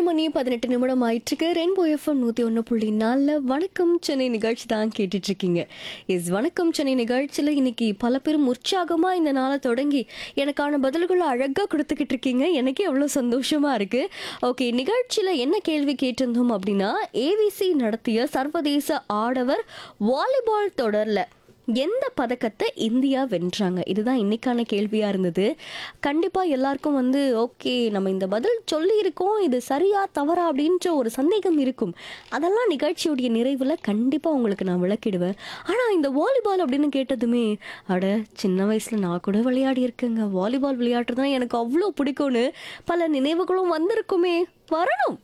மணி பதினெட்டு நிமிடம் ஆயிட்டுருக்கு ரெயின்போ எஃப்எம் நூற்றி ஒன்று புள்ளி நாலில் வணக்கம் சென்னை நிகழ்ச்சி தான் கேட்டுட்டு இருக்கீங்க எஸ் வணக்கம் சென்னை நிகழ்ச்சியில் இன்னைக்கு பல பேரும் உற்சாகமாக இந்த நாளை தொடங்கி எனக்கான பதில்களை அழகாக கொடுத்துக்கிட்டு இருக்கீங்க எனக்கே அவ்வளோ சந்தோஷமாக இருக்குது ஓகே நிகழ்ச்சியில் என்ன கேள்வி கேட்டிருந்தோம் அப்படின்னா ஏவிசி நடத்திய சர்வதேச ஆடவர் வாலிபால் தொடரில் எந்த பதக்கத்தை இந்தியா வென்றாங்க இதுதான் இன்னைக்கான கேள்வியா இருந்தது கண்டிப்பா எல்லாருக்கும் வந்து ஓகே நம்ம இந்த பதில் சொல்லியிருக்கோம் இது சரியா தவறா அப்படின்ற ஒரு சந்தேகம் இருக்கும் அதெல்லாம் நிகழ்ச்சியுடைய நிறைவுல கண்டிப்பா உங்களுக்கு நான் விளக்கிடுவேன் ஆனா இந்த வாலிபால் அப்படின்னு கேட்டதுமே அட சின்ன வயசுல நான் கூட விளையாடி இருக்கேங்க வாலிபால் விளையாட்டுறது தான் எனக்கு அவ்வளோ பிடிக்கும்னு பல நினைவுகளும் வந்திருக்குமே வரணும்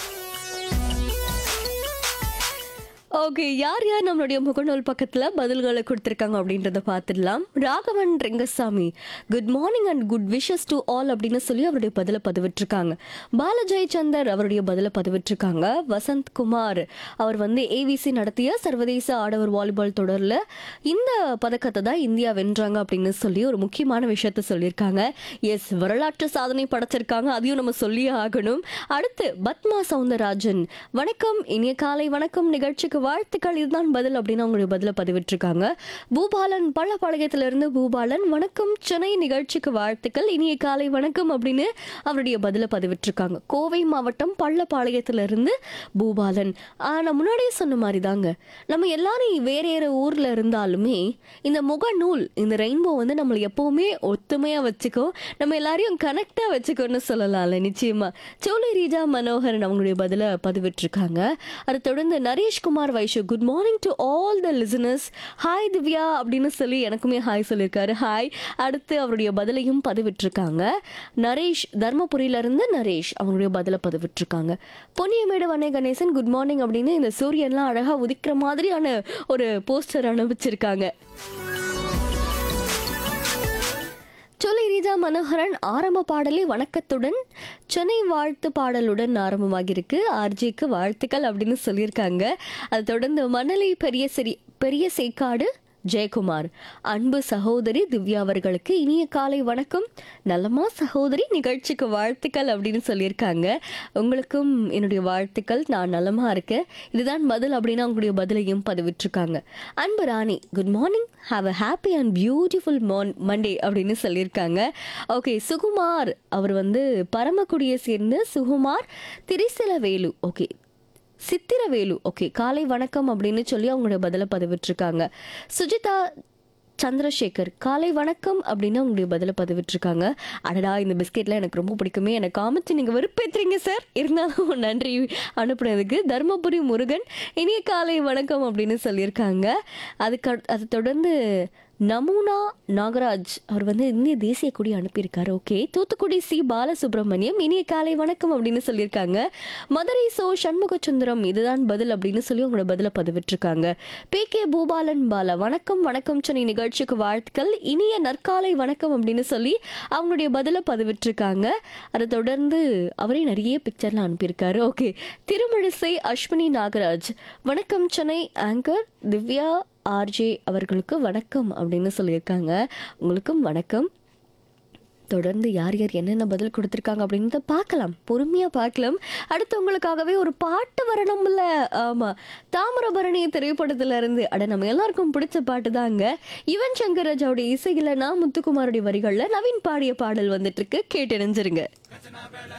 ஓகே யார் யார் நம்மளுடைய முகநூல் பக்கத்தில் பதில்களை கொடுத்துருக்காங்க அப்படின்றத பார்த்துடலாம் Raghavan Rengasamy good morning and good wishes to all அப்படின்னு சொல்லி அவருடைய பதிலை பதிவிட்டிருக்காங்க பாலஜெய் சந்தர் அவருடைய பதிலை பதிவிட்டிருக்காங்க வசந்த் குமார் அவர் வந்து ஏவிசி நடத்திய சர்வதேச ஆடவர் வாலிபால் தொடரில் இந்த பதக்கத்தை தான் இந்தியா வென்றாங்க அப்படின்னு சொல்லி ஒரு முக்கியமான விஷயத்த சொல்லியிருக்காங்க எஸ் வரலாற்று சாதனை படைச்சிருக்காங்க அதையும் நம்ம சொல்லியே ஆகணும் அடுத்து பத்மா சவுந்தரராஜன் வணக்கம் இனிய காலை வணக்கம் நிகழ்ச்சிக்கு வாழ்த்துக்கள் இதுதான் பதில் அப்படின்னு அவங்களுடைய பதில பதிவிட்டிருக்காங்க பூபாலன் பள்ளப்பாளையத்திலிருந்து பூபாலன் வணக்கம் சென்னை நிகழ்ச்சிக்கு வாழ்த்துக்கள் இனிய காலை வணக்கம் அப்படின்னு அவருடைய பதில பதிவிட்டிருக்காங்க கோவை மாவட்டம் பள்ளப்பாளையத்திலிருந்து பூபாலன் ஆ, நான் முன்னாடியே சொன்ன மாதிரி தாங்க நம்ம எல்லாரும் வேற வேற ஊர்ல இருந்தாலுமே இந்த முகநூல் இந்த ரெயின்போ வந்து நம்மளை எப்பவுமே ஒத்துமையா வச்சுக்கோ நம்ம எல்லாரையும் கனெக்டா வச்சுக்கோன்னு சொல்லலாம்ல நிச்சயமா சோலை ரீஜா மனோகரன் அவங்களுடைய பதில பதிவிட்டிருக்காங்க அதை தொடர்ந்து Nareshkumar Vaishu good morning to all the listeners hi Divya அப்படின்னு சொல்லி எனக்குமே ஹாய் சொல்லியிருக்காரு ஹாய் அடுத்து அவருடைய பதிலையும் பதிவிட்டிருக்காங்க நரேஷ் தர்மபுரியில இருந்து நரேஷ் அவங்களுடைய பதிலை பதிவிட்டிருக்காங்க பொன்னியமேடு வண்ணை கணேசன் குட் மார்னிங் அப்படின்னு இந்த சூரியன்லாம் அழகா உதிக்கிற மாதிரியான ஒரு போஸ்டர் அனுப்பிச்சிருக்காங்க சொல்லி ரீஜா மனோகரன் ஆரம்ப பாடலே வணக்கத்துடன் சென்னை வாழ்த்து பாடலுடன் ஆரம்பமாகியிருக்கு ஆர்ஜிக்கு வாழ்த்துக்கள் அப்படின்னு சொல்லியிருக்காங்க அதை தொடர்ந்து மணலி பெரிய செரி பெரிய சேக்காடு ஜெயக்குமார் அன்பு சகோதரி திவ்யா அவர்களுக்கு இனிய காலை வணக்கம் நல்லமா சகோதரி நிகழ்ச்சிக்கு வாழ்த்துக்கள் அப்படின்னு சொல்லியிருக்காங்க உங்களுக்கும் என்னுடைய வாழ்த்துக்கள் நான் நலமா இருக்கேன் இதுதான் பதில் அப்படின்னு அவங்களுடைய பதிலையும் பதிவிட்டிருக்காங்க Anbu Rani good morning have a happy and beautiful morn Monday அப்படின்னு சொல்லியிருக்காங்க ஓகே சுகுமார் அவர் வந்து பரமக்குடியை சேர்ந்து சுகுமார் திரிசலவேலு ஓகே சித்திரவேலு ஓகே காலை வணக்கம் அப்படின்னு சொல்லி அவங்களுடைய பதிலை பதிவிட்டிருக்காங்க சுஜிதா சந்திரசேகர் காலை வணக்கம் அப்படின்னு அவங்களுடைய பதிலை பதிவிட்டிருக்காங்க அடடா இந்த பிஸ்கெட்லாம் எனக்கு ரொம்ப பிடிக்குமே எனக்கு காமிச்சு நீங்கள் வெறுப்பேத்துறீங்க சார் இருந்தாலும் நன்றி அனுப்புனதுக்கு தர்மபுரி முருகன் இனிய காலை வணக்கம் அப்படின்னு சொல்லியிருக்காங்க அதுக்கு அடு- அதை தொடர்ந்து நமூனா நாகராஜ் அவர் வந்து இந்திய தேசிய கொடி அனுப்பியிருக்காரு ஓகே தூத்துக்குடி சி பாலசுப்ரமணியம் இனிய காலை வணக்கம் அப்படின்னு சொல்லியிருக்காங்க மதுரை சோ சண்முக சுந்தரம் இதுதான் பதில் அப்படின்னு சொல்லி உங்களோட பதில பதிவிட்டிருக்காங்க பி கே பூபாலன் பாலா வணக்கம் வணக்கம் சென்னை நிகழ்ச்சிக்கு வாழ்த்துக்கள் இனிய நற்காலை வணக்கம் அப்படின்னு சொல்லி அவங்களுடைய பதில பதிவிட்டிருக்காங்க அதை தொடர்ந்து அவரே நிறைய பிக்சர்லாம் அனுப்பியிருக்காரு ஓகே திருமழிசை அஸ்வினி நாகராஜ் வணக்கம் சென்னை ஆங்கர் திவ்யா ஆர்ஜே அவர்களுக்கு வணக்கம் அப்படின்னு சொல்லியிருக்காங்க உங்களுக்கும் வணக்கம் தொடர்ந்து யார் யார் என்னென்ன பதில் கொடுத்துருக்காங்க அப்படின்றத பார்க்கலாம் பொறுமையாக பார்க்கலாம் அடுத்து உங்களுக்காகவே ஒரு பாட்டு வரணும்ல ஆமாம் தாமிரபரணி திரைப்படத்துல இருந்து அட நம்ம எல்லாருக்கும் பிடிச்ச பாட்டு தாங்க யுவன் சங்கர் ராஜாவுடைய இசையில் நான் முத்துக்குமாருடைய வரிகளில் நவீன் பாடிய பாடல் வந்துட்டு இருக்கு கேட்டு